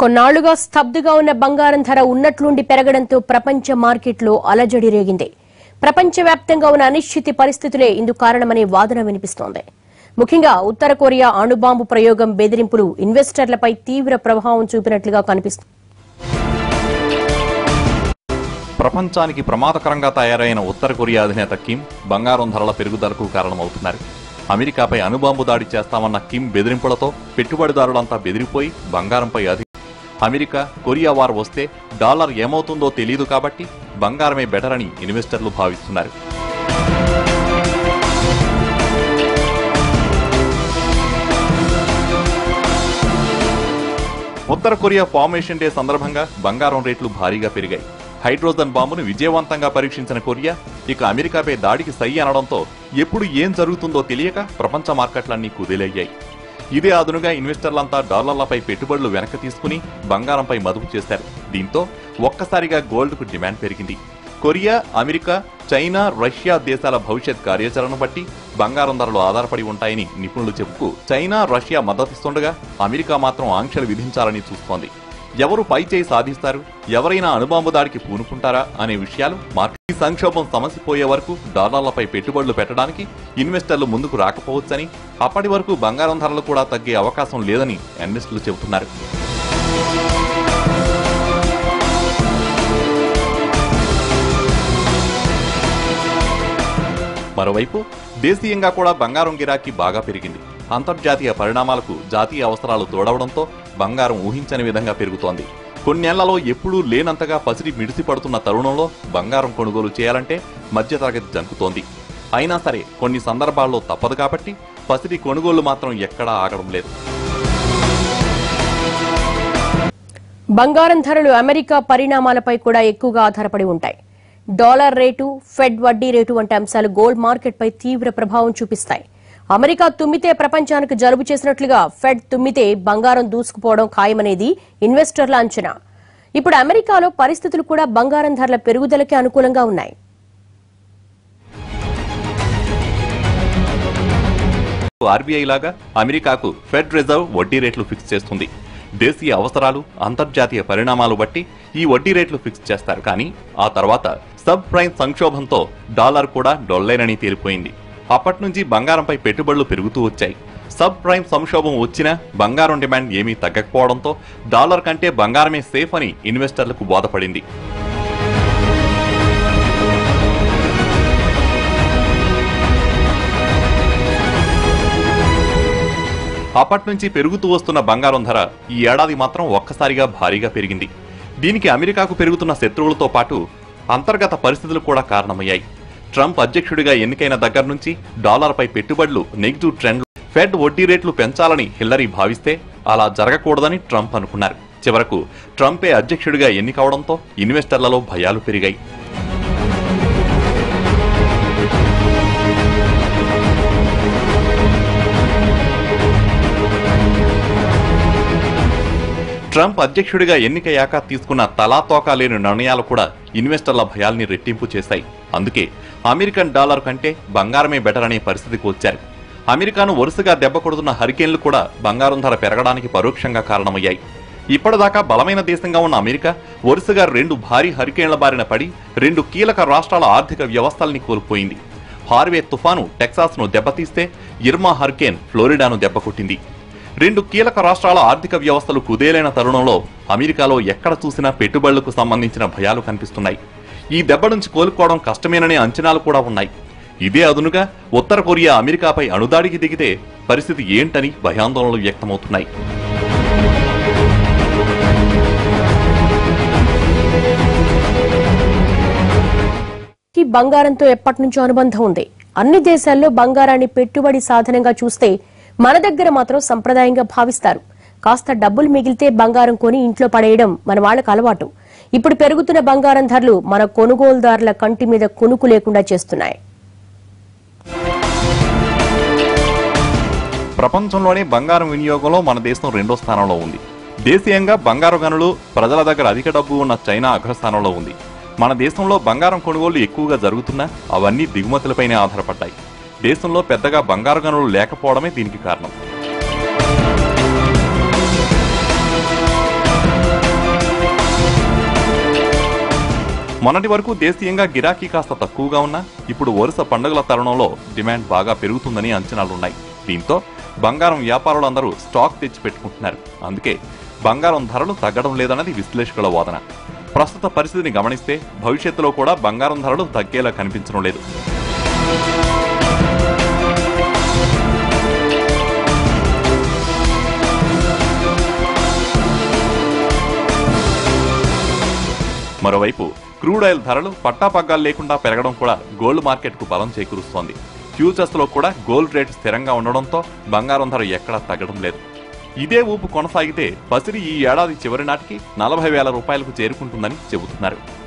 కొన్నాళ్లుగా స్తబ్దుగా ఉన్న బంగారం ధర ఉన్నట్లుండి పెరగడంతో ప్రపంచ మార్కెట్లో అలజడి రేగింది ప్రపంచవ్యాప్తంగా ఉన్న అనిశ్చితి పరిస్థితులే ఇందుకు కారణమనే వాదన వినిపిస్తోంది ముఖ్యంగా ఉత్తర కొరియా అణుబాంబు ప్రయోగం బెదిరింపులు ఇన్వెస్టర్లపై తీవ్ర ప్రభావం చూపినట్లుగా కనిపిస్తోంది ప్రపంచానికి ప్రమాదకరంగా తయారైన ఉత్తర కొరియా అధినేత కిమ్ బంగారం ధరల పెరుగుదలకు కారణమవుతున్నారు అమెరికాపై అణుబాంబు దాడి చేస్తామన్న కిమ్ బెదిరింపులతో పెట్టుబడిదారులంతా బెదిరిపోయి బంగారంపై అధి అమెరికా కొరియా వార్ వస్తే డాలర్ ఏమవుతుందో తెలియదు కాబట్టి బంగారమే బెటర్ అని ఇన్వెస్టర్లు భావిస్తున్నారు ఉత్తర కొరియా ఫార్మేషన్ డే సందర్భంగా బంగారం రేట్లు భారీగా పెరిగాయి హైడ్రోజన్ బాంబును విజయవంతంగా పరీక్షించిన కొరియా ఇక అమెరికాపై దాడికి సై అనడంతో ఎప్పుడు ఏం జరుగుతుందో తెలియక ప్రపంచ మార్కెట్లన్నీ కుదేలయ్యాయి ఇదే అదునుగా ఇన్వెస్టర్లంతా డాలర్లపై పెట్టుబడులు వెనక్కి తీసుకుని బంగారంపై మదుపు చేశారు దీంతో ఒక్కసారిగా గోల్డ్కు డిమాండ్ పెరిగింది కొరియా అమెరికా చైనా రష్యా దేశాల భవిష్యత్ కార్యాచరణను బట్టి బంగారం ధరలు ఆధారపడి ఉంటాయని నిపుణులు చెబుతూ చైనా రష్యా మద్దతిస్తుండగా అమెరికా మాత్రం ఆంక్షలు విధించాలని చూస్తోంది ఎవరు పై చేయి సాధిస్తారు ఎవరైనా అణుబాంబు దాడికి పూనుకుంటారా అనే విషయాలు మార్కెట్ సంక్షోభం సమసిపోయే వరకు డాలర్లపై పెట్టుబడులు పెట్టడానికి ఇన్వెస్టర్లు ముందుకు రాకపోవచ్చని అప్పటి వరకు బంగారం ధరలు కూడా తగ్గే అవకాశం లేదని అనలిస్టులు చెబుతున్నారు మరోవైపు దేశీయంగా కూడా బంగారం గిరాకీ బాగా పెరిగింది అంతర్జాతీయ పరిణామాలకు జాతీయ అవసరాలు తోడవడంతో బంగారం ఊహించని విధంగా పెరుగుతోంది కొన్నేళ్లలో ఎప్పుడూ లేనంతగా పసిడి మిడిసి పడుతున్న తరుణంలో బంగారం కొనుగోలు చేయాలంటే మధ్యతరగతి జంకుతోంది అయినా సరే కొన్ని సందర్భాల్లో తప్పదు కాబట్టి పసిడి కొనుగోలు మాత్రం ఎక్కడా ఆగడం లేదు బంగారం ధరలు అమెరికా పరిణామాలపై కూడా ఎక్కువగా ఆధారపడి ఉంటాయి డాలర్ రేటు ఫెడ్ వడ్డీ రేటు వంటి అంశాలు గోల్డ్ మార్కెట్పై తీవ్ర ప్రభావం చూపిస్తాయి అమెరికా తుమ్మితే ప్రపంచానికి జలుబు చేసినట్లుగా ఫెడ్ తుమ్మితే బంగారం దూసుకుపోవడం ఖాయమనేది ఇన్వెస్టర్ల అంచనా ఇప్పుడు అమెరికాలో పరిస్థితులు కూడా బంగారం ధరల పెరుగుదలకే అనుకూలంగా ఉన్నాయి ఆర్బీఐ లాగా అమెరికాకు ఫెడ్ రిజర్వ్ వడ్డీ రేట్లు ఫిక్స్ చేస్తుంది దేశీయ అవసరాలు అంతర్జాతీయ పరిణామాలు బట్టి ఈ వడ్డీ రేట్లు ఫిక్స్ చేస్తారు కానీ ఆ తర్వాత సబ్ ప్రైమ్ సంక్షోభంతో డాలర్ కూడా డొల్లేనని తేలిపోయింది అప్పటి నుంచి బంగారంపై పెట్టుబడులు పెరుగుతూ వచ్చాయి సబ్ ప్రైమ్ సంక్షోభం వచ్చినా బంగారం డిమాండ్ ఏమీ తగ్గకపోవడంతో డాలర్ కంటే బంగారమే సేఫ్ అని ఇన్వెస్టర్లకు బోధపడింది అప్పటి నుంచి పెరుగుతూ వస్తున్న బంగారం ధర ఈ ఏడాది మాత్రం ఒక్కసారిగా భారీగా పెరిగింది దీనికి అమెరికాకు పెరుగుతున్న శత్రువులతో పాటు అంతర్గత పరిస్థితులు కూడా కారణమయ్యాయి ట్రంప్ అధ్యక్షుడిగా ఎన్నికైన దగ్గర నుంచి డాలర్పై పెట్టుబడులు నెగిటివ్ ట్రెండ్ ఫెడ్ వడ్డీ రేట్లు పెంచాలని హిల్లరీ భావిస్తే అలా జరగకూడదని ట్రంప్ అనుకున్నారు చివరకు ట్రంపే అధ్యక్షుడిగా ఎన్నికవడంతో ఇన్వెస్టర్లలో భయాలు పెరిగాయి ట్రంప్ అధ్యక్షుడిగా ఎన్నికయ్యాక తీసుకున్న తలాతోకా లేని నిర్ణయాలు కూడా ఇన్వెస్టర్ల భయాల్ని రెట్టింపు చేశాయి అందుకే అమెరికన్ డాలర్ కంటే బంగారమే బెటర్ అనే పరిస్థితికి వచ్చారు అమెరికాను వరుసగా దెబ్బ కొడుతున్న హరికేన్లు కూడా బంగారం ధర పెరగడానికి పరోక్షంగా కారణమయ్యాయి ఇప్పటిదాకా బలమైన దేశంగా ఉన్న అమెరికా వరుసగా రెండు భారీ హరికేన్ల బారిన పడి రెండు కీలక రాష్ట్రాల ఆర్థిక వ్యవస్థల్ని కోల్పోయింది హార్వే తుఫాను టెక్సాస్ను దెబ్బతీస్తే ఇర్మా హరికేన్ ఫ్లోరిడాను దెబ్బకొట్టింది రెండు కీలక రాష్ట్రాల ఆర్థిక వ్యవస్థలు కుదేలైన తరుణంలో అమెరికాలో ఎక్కడ చూసినా పెట్టుబడులకు సంబంధించిన భయాలు కనిపిస్తున్నాయి ఈ దెబ్బ నుంచి కోలుకోవడం కష్టమేననే అంచనాలు కూడా ఉన్నాయి ఇదే అదునుగా ఉత్తర కొరియా అమెరికాపై అణుదాడికి దిగితే పరిస్థితి ఏంటని భయాందోళనలు వ్యక్తమవుతున్నాయి కి బంగారంతో ఎప్పటి నుంచో అనుబంధం ఉంది అన్ని దేశాల్లో బంగారాన్ని పెట్టుబడి సాధనంగా చూస్తే మన దగ్గర మాత్రం సంప్రదాయంగా భావిస్తారు కాస్త డబ్బులు మిగిలితే బంగారం కొని ఇంట్లో పడేయడం మన వాళ్ళకు అలవాటు ఇప్పుడు పెరుగుతున్న బంగారం ధరలు మన కొనుగోలుదారుల కంటి మీద కొనుకు లేకుండా చేస్తున్నాయి ప్రపంచంలోనే బంగారం వినియోగంలో మన దేశం రెండో స్థానంలో ఉంది దేశీయంగా బంగారు గనులు ప్రజల దగ్గర అధిక డబ్బు ఉన్న చైనా అగ్రస్థానంలో ఉంది మన దేశంలో బంగారం కొనుగోళ్లు ఎక్కువగా జరుగుతున్నా అవన్నీ దిగుమతులపైనే ఆధారపడ్డాయి దేశంలో పెద్దగా బంగారు గనులు లేకపోవడమే దీనికి కారణం మొన్నటి వరకు దేశీయంగా గిరాకీ కాస్త తక్కువగా ఉన్నా ఇప్పుడు వరుస పండుగల తరుణంలో డిమాండ్ బాగా పెరుగుతుందని అంచనాలున్నాయి దీంతో బంగారం వ్యాపారులందరూ స్టాక్ తెచ్చి పెట్టుకుంటున్నారు అందుకే బంగారం ధరలు తగ్గడం లేదన్నది విశ్లేషకుల వాదన ప్రస్తుత పరిస్థితిని గమనిస్తే భవిష్యత్తులో కూడా బంగారం ధరలు తగ్గేలా కనిపించడం లేదు మరోవైపు క్రూడ్ ఆయిల్ ధరలు పట్టాపగ్గాలు లేకుండా పెరగడం కూడా గోల్డ్ మార్కెట్కు బలం చేకూరుస్తోంది ఫ్యూచర్స్ లో కూడా గోల్డ్ రేటు స్థిరంగా ఉండడంతో బంగారం ధర ఎక్కడా తగ్గడం లేదు ఇదే ఊపు కొనసాగితే పసిరి ఈ ఏడాది చివరి నాటికి నలభై వేల రూపాయలకు చేరుకుంటుందని చెబుతున్నారు